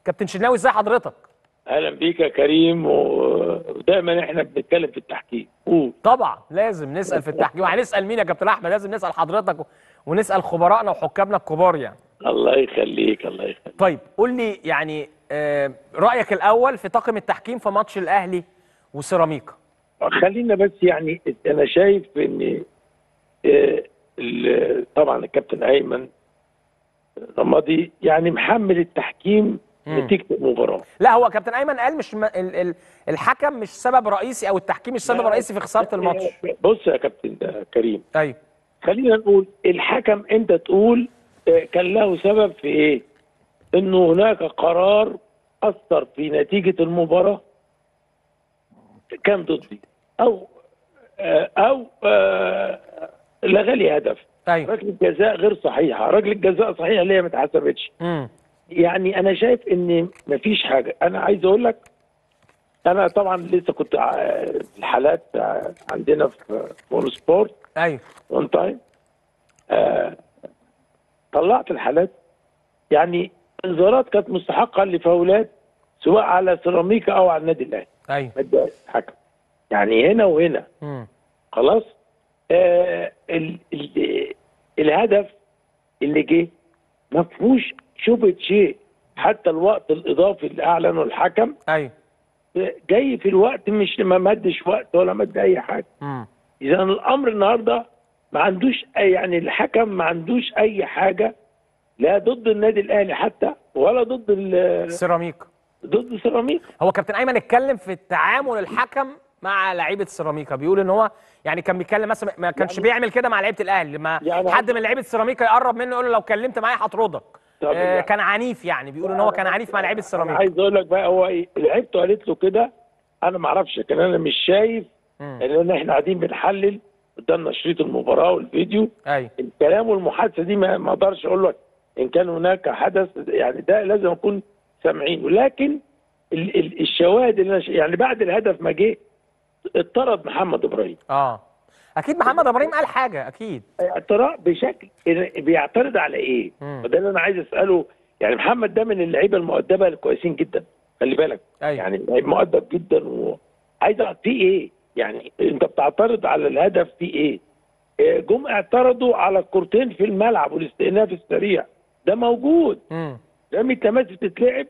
كابتن شناوي ازي حضرتك اهلا بيك يا كريم و- ودايما احنا بنتكلم في التحكيم قول طبعا لازم نسال في التحكيم هنسال مين يا كابتن احمد لازم نسال حضرتك و- ونسال خبرائنا وحكامنا الكبار يعني الله يخليك الله يخليك طيب قول لي يعني آه، رايك الاول في طاقم التحكيم في ماتش الاهلي وسيراميكا خلينا بس يعني انا شايف ان آه، ال- طبعا الكابتن ايمن رمادي يعني محمل التحكيم مم. نتيجه المباراه لا هو كابتن ايمن قال مش م... ال... ال... الحكم مش سبب رئيسي او التحكيم مش سبب لا. رئيسي في خساره الماتش بص يا كابتن ده كريم ايوه خلينا نقول الحكم انت تقول آه، كان له سبب في ايه؟ انه هناك قرار اثر في نتيجه المباراه كان ضدي او آه، او آه، لغى لي هدف ايوه ركله جزاء غير صحيحه ركله جزاء صحيحه اللي هي ما اتحسبتش امم يعني انا شايف ان مفيش حاجه انا عايز اقول لك انا طبعا لسه كنت ع- في الحالات ع- عندنا في مول سبورت ايوه اون تايم آه طلعت الحالات يعني انذارات كانت مستحقه لفاولات سواء على سيراميكا او على النادي الاهلي ايوه ما اداش حكم يعني هنا وهنا امم خلاص آه ال ال الهدف اللي جه ما فيهوش شبهه شيء حتى الوقت الاضافي اللي اعلنه الحكم ايوه آه، جاي في الوقت مش ما مدش وقت ولا مد اي حاجه امم اذا الامر النهارده ما عندوش أي يعني الحكم ما عندوش اي حاجه لا ضد النادي الاهلي حتى ولا ضد ال- سيراميكا ضد سيراميكا هو كابتن ايمن اتكلم في التعامل الحكم مع لعيبه سيراميكا بيقول ان هو يعني كان بيتكلم مثلا ما كانش يعني- بيعمل كده مع لعيبه الاهلي لما يعني حد من لعيبه سيراميكا يقرب منه يقول له لو كلمت معايا هطردك طب آه يعني- كان عنيف يعني بيقول ان هو كان عنيف مع لعيبه انا سيراميكا عايز اقول لك بقى هو ايه لعيبته قالت له كده انا ما اعرفش لكن انا مش شايف مم. لان احنا قاعدين بنحلل قدامنا شريط المباراه والفيديو ايوه الكلام والمحادثه دي ما ما اقدرش اقول لك ان كان هناك حدث يعني ده لازم نكون سامعينه لكن ال ال الشواهد اللي أنا ش- يعني بعد الهدف ما جه اطرد محمد ابراهيم اه اكيد محمد ابراهيم قال حاجه اكيد اعتراض بشكل بيعترض على ايه؟ مم. وده اللي انا عايز اساله يعني محمد ده من اللعيبه المؤدبه الكويسين جدا خلي بالك أيوة. يعني لعيب مؤدب جدا وعايز اعرف فيه ايه؟ يعني انت بتعترض على الهدف فيه ايه؟ آه، جم اعترضوا على الكورتين في الملعب والاستئناف السريع ده موجود امم رمي التماس بتتلعب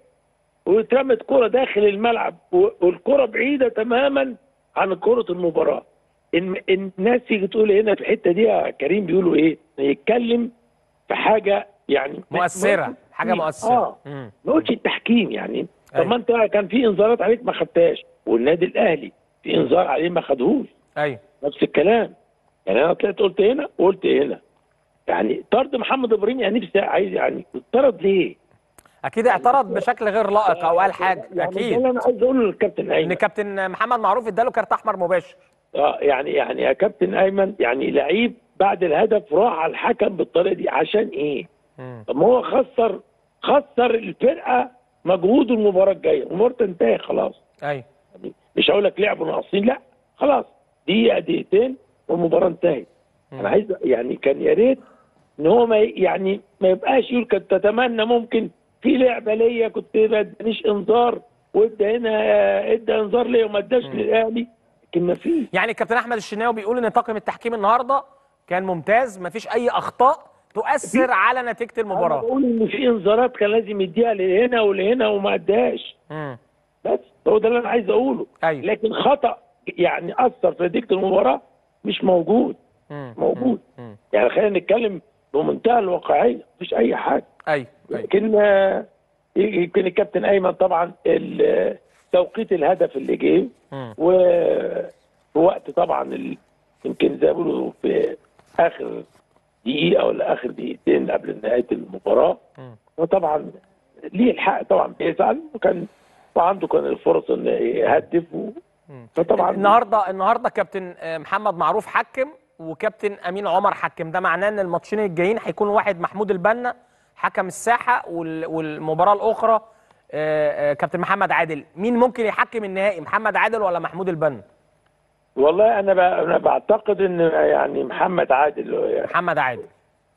واترمت كرة داخل الملعب و- والكرة بعيدة تماما عن كرة المباراة إن الناس تيجي تقول هنا في الحتة دي يا كريم بيقولوا ايه يتكلم في حاجة يعني مؤثره حاجه مؤثره اه امم ما قلتش التحكيم يعني طب أيوة. ما انت كان في انذارات عليك ما خدتهاش والنادي الاهلي في انذار عليه ما خدهوش ايوه نفس الكلام يعني انا طلعت قلت هنا وقلت هنا يعني طرد محمد ابراهيم يعني نفسي عايز يعني طرد ليه؟ اكيد اعترض بشكل غير لائق او قال حاجه يعني ده اكيد اللي انا عايز اقوله للكابتن ان ايمن كابتن محمد معروف اداله كارت احمر مباشر اه يعني يعني يا كابتن ايمن يعني لعيب بعد الهدف راح على الحكم بالطريقه دي عشان ايه؟ مم. طب ما هو خسر خسر الفرقه مجهود المباراه الجايه، المباراه تنتهي خلاص ايوه يعني مش هقول لك لعبوا ناقصين لا خلاص دقيقه دقيقتين والمباراه انتهت. انا عايز يعني كان يا ريت ان هو ما ي- يعني ما يبقاش يقول كنت اتمنى ممكن في لعبه ليا كنت ما ادانيش انذار وادى هنا ادى انذار ليا وما اداش للاهلي لكن ما فيش يعني كابتن احمد الشناوي بيقول ان طاقم التحكيم النهارده كان ممتاز مفيش اي اخطاء تؤثر على نتيجه انا المباراه بقول ان في انذارات كان لازم يديها لهنا ولهنا وما اداش مم. بس هو ده اللي انا عايز اقوله أيوة. لكن خطا يعني اثر في نتيجه المباراه مش موجود مم. موجود مم. يعني خلينا نتكلم بمنتهى الواقعيه مفيش اي حاجه ايوه ايوه لكن آه، يمكن الكابتن ايمن طبعا ال- توقيت الهدف اللي جه مم. وفي وقت طبعا ال- يمكن زي ما بيقولوا في اخر دقيقه ولا اخر دقيقتين قبل نهايه المباراه مم. وطبعا ليه الحق طبعا بيزعل وكان وعنده كان الفرص انه يهدف و... فطبعا النهارده النهارده كابتن آه، محمد معروف حكم وكابتن امين عمر حكم ده معناه ان الماتشين الجايين هيكون واحد محمود البنا حكم الساحه وال- والمباراه الاخرى آه، آه، كابتن محمد عادل مين ممكن يحكم النهائي محمد عادل ولا محمود البنا والله انا ب... انا بعتقد ان يعني محمد عادل يعني محمد عادل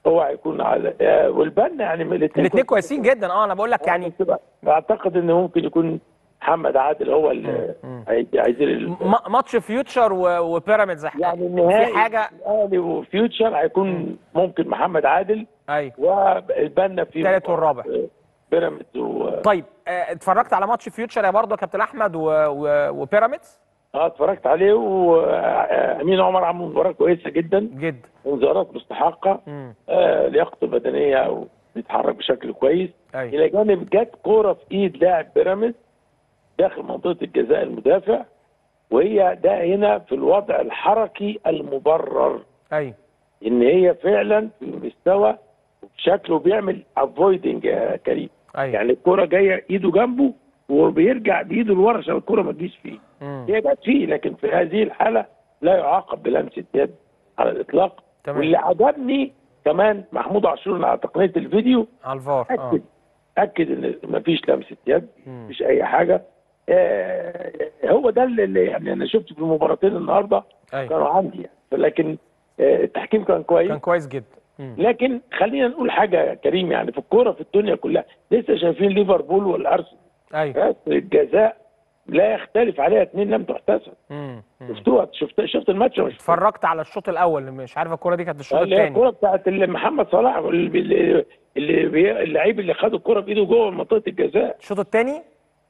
هو هيكون على آه، والبنا يعني من الاثنين الاثنين كويسين جدا اه انا بقول لك يعني اعتقد ان ممكن يكون محمد عادل هو اللي هي- عايزين ال- م- ماتش فيوتشر و- وبيراميدز يعني النهائي في حاجه الاهلي وفيوتشر هيكون ممكن محمد عادل ايوه والبنا في التالت والرابع. بيراميدز و... طيب آه، اتفرجت على ماتش فيوتشر يا برضه يا كابتن احمد و... و... وبيراميدز اه اتفرجت عليه وامين عمر عمل مباراه كويسه جدا جدا انذارات مستحقه مم. آه لياقته البدنيه وبيتحرك بشكل كويس ايوه الى جانب جت كوره في ايد لاعب بيراميدز داخل منطقه الجزاء المدافع وهي ده هنا في الوضع الحركي المبرر ايوه ان هي فعلا في مستوى شكله بيعمل افويدنج يا كريم ايوه يعني الكرة جايه ايده جنبه وبيرجع بايده لورا عشان الكرة ما تجيش فيه مم. هي جت فيه لكن في هذه الحالة لا يعاقب بلمسة يد على الاطلاق تمام. واللي عجبني كمان محمود عاشور على تقنية الفيديو على الفار اه اكد اكد ان مفيش لمسة يد مم. مفيش اي حاجة آه هو ده اللي- اللي يعني انا شفت في المباراتين النهارده ايوه كانوا عندي يعني لكن آه التحكيم كان كويس كان كويس جدا مم. لكن خلينا نقول حاجه يا كريم يعني في الكوره في الدنيا كلها لسه شايفين ليفربول والارسنال ايوه بس الجزاء لا يختلف عليها اثنين لم تحتسب مم. مم. شفتوها شفت شفت الماتش ولا مش اتفرجت على الشوط الاول مش عارف الكوره دي كانت الشوط اللي هي الثاني الكوره بتاعت اللي محمد صلاح اللي اللي- اللي بي- اللعيب اللي خد الكوره بايده جوه منطقه الجزاء الشوط الثاني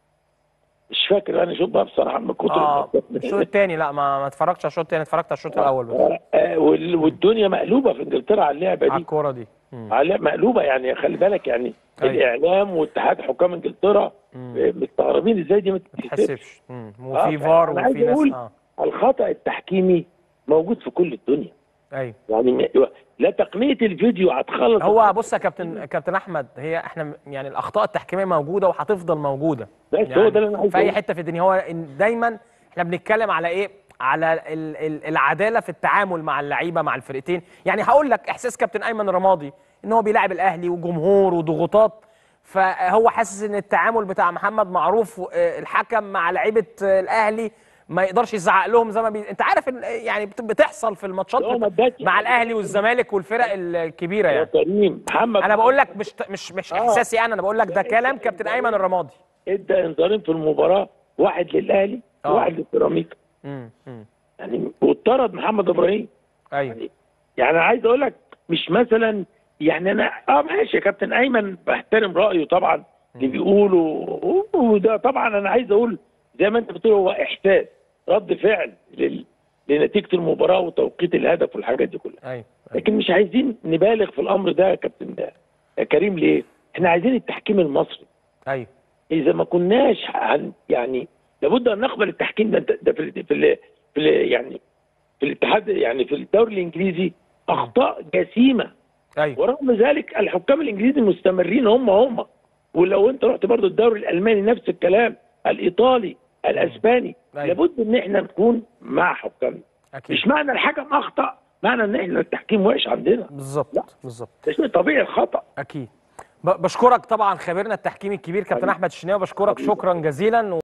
مش فاكر انا شوف بقى بصراحه من كتر اه الماتشات. الشوط الثاني لا ما ما اتفرجتش على الشوط الثاني اتفرجت على الشوط الاول بس آه، آه، وال- والدنيا مقلوبه في انجلترا على اللعبه على دي الكوره دي مم. على مقلوبه يعني خلي بالك يعني أيوة. الاعلام واتحاد حكام انجلترا مم. آه، مستغربين ازاي دي ما ما تتحسبش تحسبش مم. آه، وفي فار أنا عايز وفي ناس أقول اه الخطا التحكيمي موجود في كل الدنيا ايوه يعني م- لا تقنيه الفيديو هتخلص هو بص يا كابتن كابتن احمد هي احنا م- يعني الاخطاء التحكيميه موجوده وهتفضل موجوده بس يعني هو ده اللي انا عايز في اي أقوله. حته في الدنيا هو إن دايما احنا بنتكلم على ايه على ال ال العداله في التعامل مع اللعيبه مع الفرقتين يعني هقول لك احساس كابتن ايمن رمادي ان هو بيلاعب الاهلي وجمهور وضغوطات فهو حاسس ان التعامل بتاع محمد معروف آه، الحكم مع لعيبه آه، الاهلي ما يقدرش يزعق لهم زي ما بي... انت عارف ال- يعني بت- بتحصل في الماتشات هو ما اداش- مع الاهلي والزمالك والفرق الكبيره يا يعني كريم محمد انا بقول لك مش مش مش آه. احساسي انا انا بقول لك ده كلام كابتن ايمن الرمادي ادى انذارين في المباراه واحد للاهلي آه. وواحد للسيراميكا امم امم يعني واتطرد محمد ابراهيم ايوه يعني انا عايز اقول لك مش مثلا يعني انا اه ماشي يا كابتن ايمن بحترم رايه طبعا اللي بيقوله وده طبعا انا عايز اقول زي ما انت بتقول هو احساس رد فعل لل... لنتيجه المباراه وتوقيت الهدف والحاجات دي كلها ايوه لكن مش عايزين نبالغ في الامر ده يا كابتن ده يا كريم ليه؟ احنا عايزين التحكيم المصري ايوه اذا ما كناش عن يعني لابد ان نقبل التحكيم ده ده في ال في, ال في ال يعني في الاتحاد يعني في الدوري الانجليزي اخطاء جسيمه ايوه ورغم ذلك الحكام الانجليزي مستمرين هم هم ولو انت رحت برضو الدوري الالماني نفس الكلام الايطالي الاسباني أيوة. لابد ان احنا نكون مع حكامنا اكيد مش معنى الحكم اخطا معنى ان احنا التحكيم وحش عندنا لا. بالظبط بالظبط ده شيء طبيعي الخطا اكيد ب- بشكرك طبعا خبيرنا التحكيمي الكبير كابتن احمد الشناوي بشكرك شكرا جزيلا